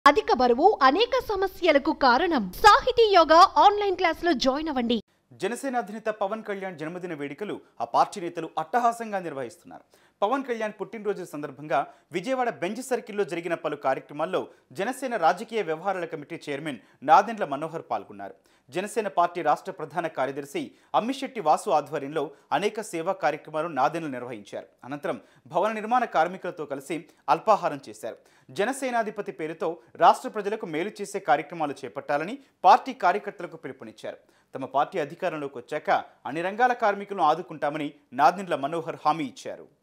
అధిక బరువు అనేక సమస్యలకు కారణం సాహితీ యోగా ఆన్లైన్ క్లాసులో జాయిన్ అవ్వండి జనసేన అధినేత పవన్ కళ్యాణ్ జన్మదిన వేడుకలు ఆ పార్టీ నేతలు అట్టహాసంగా నిర్వహిస్తున్నారు పవన్ కళ్యాణ్ పుట్టినరోజు సందర్భంగా విజయవాడ బెంచ్ సర్కిల్లో జరిగిన పలు కార్యక్రమాల్లో జనసేన రాజకీయ వ్యవహారాల కమిటీ చైర్మన్ నాదెండ్ల మనోహర్ పాల్గొన్నారు జనసేన పార్టీ రాష్ట్ర ప్రధాన కార్యదర్శి అమ్మిశెట్టి వాసు ఆధ్వర్యంలో అనేక సేవా కార్యక్రమాలు నాదెండ్లు నిర్వహించారు అనంతరం భవన నిర్మాణ కార్మికులతో కలిసి అల్పాహారం చేశారు జనసేనాధిపతి పేరుతో రాష్ట్ర ప్రజలకు మేలు చేసే కార్యక్రమాలు చేపట్టాలని పార్టీ కార్యకర్తలకు పిలుపునిచ్చారు తమ పార్టీ అధికారంలోకి వచ్చాక అన్ని రంగాల కార్మికులను ఆదుకుంటామని నాదెండ్ల మనోహర్ హామీ ఇచ్చారు